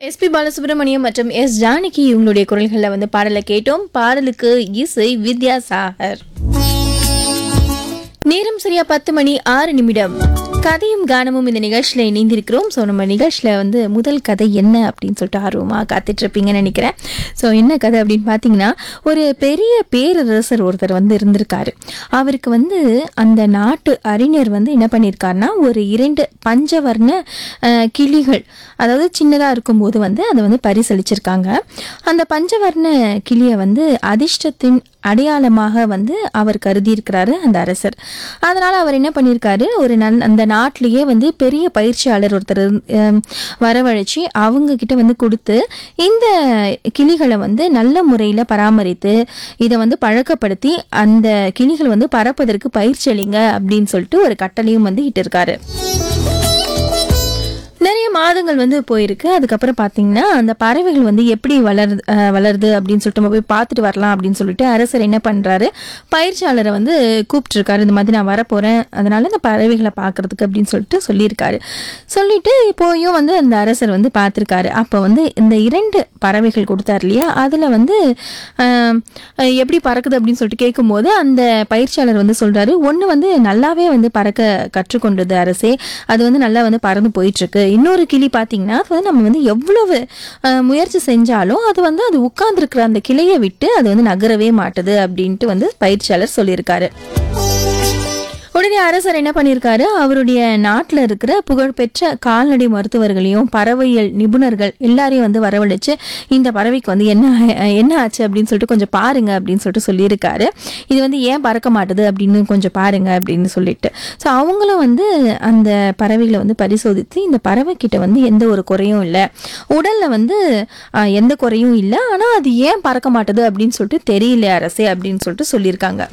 SP Balasubramaniam மற்றும் S Janaki இவங்களுடைய குரல்களில் வந்து பாடலை கேட்டோம் பாடலுக்கு இசை வித்யாசாகர் நேரம் சரியா பத்து மணி ஆறு நிமிடம் கதையும் கானமும் இந்த நிகழ்ச்சியில் இணைந்திருக்கிறோம் ஸோ நம்ம நிகழ்ச்சியில் வந்து முதல் கதை என்ன அப்படின்னு சொல்லிட்டு ஆர்வமாக காத்துட்டு இருப்பீங்கன்னு நினைக்கிறேன் ஸோ என்ன கதை அப்படின்னு பார்த்தீங்கன்னா ஒரு பெரிய பேரரசர் ஒருத்தர் வந்து இருந்திருக்காரு அவருக்கு வந்து அந்த நாட்டு அறிஞர் வந்து என்ன பண்ணியிருக்காருன்னா ஒரு இரண்டு பஞ்சவர்ண அஹ், கிளிகள் அதாவது சின்னதாக இருக்கும்போது வந்து அதை வந்து பரிசளிச்சிருக்காங்க அந்த பஞ்சவர்ண கிளியை வந்து அதிர்ஷ்டத்தின் அடையாளமாக வந்து அவர் கருதி இருக்கிறாரு அந்த அரசர் அதனால அவர் என்ன பண்ணியிருக்காரு ஒரு நல் அந்த நாட்டிலேயே வந்து பெரிய பயிற்சியாளர் ஒருத்தர் ஹம், வரவழைச்சு அவங்க கிட்ட வந்து கொடுத்து இந்த கிளிகளை வந்து நல்ல முறையில் பராமரித்து இதை வந்து பழக்கப்படுத்தி அந்த கிளிகள் வந்து பறப்பதற்கு பயிற்சி அளிங்க அப்படின்னு சொல்லிட்டு ஒரு கட்டளையும் வந்து இட்டிருக்காரு நிறைய மாதங்கள் வந்து போயிருக்கு அதுக்கப்புறம் பார்த்தீங்கன்னா அந்த பறவைகள் வந்து எப்படி வளருது அஹ், வளருது அப்படின்னு சொல்லிட்டு நம்ம போய் பார்த்துட்டு வரலாம் அப்படின்னு சொல்லிட்டு அரசர் என்ன பண்ணுறாரு பயிற்சியாளரை வந்து கூப்பிட்டுருக்காரு இந்த மாதிரி நான் வரப்போகிறேன் அதனால இந்த பறவைகளை பார்க்கறதுக்கு அப்படின்னு சொல்லிட்டு சொல்லியிருக்காரு சொல்லிட்டு இப்போயும் வந்து அந்த அரசர் வந்து பார்த்துருக்காரு அப்போ வந்து இந்த இரண்டு பறவைகள் கொடுத்தாரு இல்லையா அதில் வந்து அஹ், அஹ், எப்படி பறக்குது அப்படின்னு சொல்லிட்டு கேட்கும்போது அந்த பயிற்சியாளர் வந்து சொல்கிறாரு ஒன்று வந்து நல்லாவே வந்து பறக்க கற்றுக்கொண்டது அரசே அது வந்து நல்லா வந்து பறந்து போயிட்டு இருக்கு இன்னொரு கிளி பார்த்தீங்கன்னா அது வந்து நம்ம வந்து எவ்வளவு அஹ், முயற்சி செஞ்சாலும் அது வந்து அது உட்கார்ந்துருக்கிற அந்த கிளையை விட்டு அது வந்து நகரவே மாட்டுது அப்படின்ட்டு வந்து பயிற்சியாளர் சொல்லியிருக்காரு உடனே அரசர் என்ன பண்ணியிருக்காரு அவருடைய நாட்டில் இருக்கிற புகழ்பெற்ற கால்நடை மருத்துவர்களையும் பறவையியல் நிபுணர்கள் எல்லாரையும் வந்து வரவழைச்சு இந்த பறவைக்கு வந்து என்ன என்ன ஆச்சு அப்படின்னு சொல்லிட்டு கொஞ்சம் பாருங்க அப்படின்னு சொல்லிட்டு சொல்லியிருக்காரு இது வந்து ஏன் பறக்க மாட்டுது அப்படின்னு கொஞ்சம் பாருங்க அப்படின்னு சொல்லிட்டு ஸோ அவங்களும் வந்து அந்த பறவைகளை வந்து பரிசோதித்து இந்த பறவை கிட்ட வந்து எந்த ஒரு குறையும் இல்லை உடல்ல வந்து ஆஹ், எந்த குறையும் இல்லை ஆனால் அது ஏன் பறக்க மாட்டுது அப்படின்னு சொல்லிட்டு தெரியல அரசே அப்படின்னு சொல்லிட்டு சொல்லியிருக்காங்க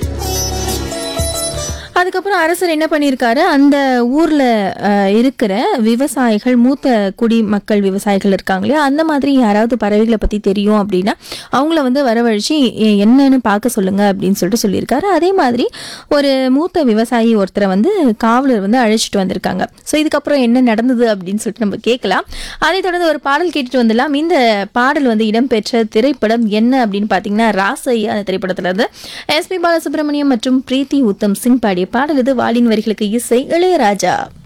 அதுக்கப்புறம் அரசர் என்ன பண்ணியிருக்காரு அந்த ஊரில் இருக்கிற விவசாயிகள் மூத்த குடிமக்கள் விவசாயிகள் இருக்காங்க இல்லையா அந்த மாதிரி யாராவது பறவைகளை பற்றி தெரியும் அப்படின்னா அவங்கள வந்து வரவழைச்சு எ- என்னன்னு பார்க்க சொல்லுங்க அப்படின்னு சொல்லிட்டு சொல்லியிருக்காரு அதே மாதிரி ஒரு மூத்த விவசாயி ஒருத்தரை வந்து காவலர் வந்து அழைச்சிட்டு வந்திருக்காங்க ஸோ இதுக்கப்புறம் என்ன நடந்தது அப்படின்னு சொல்லிட்டு நம்ம கேட்கலாம் அதை தொடர்ந்து ஒரு பாடல் கேட்டுட்டு வந்துடலாம் இந்த பாடல் வந்து இடம்பெற்ற திரைப்படம் என்ன அப்படின்னு பார்த்தீங்கன்னா ராசையா அந்த திரைப்படத்துல இருந்து எஸ்பி பாலசுப்ரமணியம் மற்றும் பிரீத்தி உத்தம் சிங் பாடிய பாடல் இது வாலின் வரிகளுக்கு இசை இளையராஜா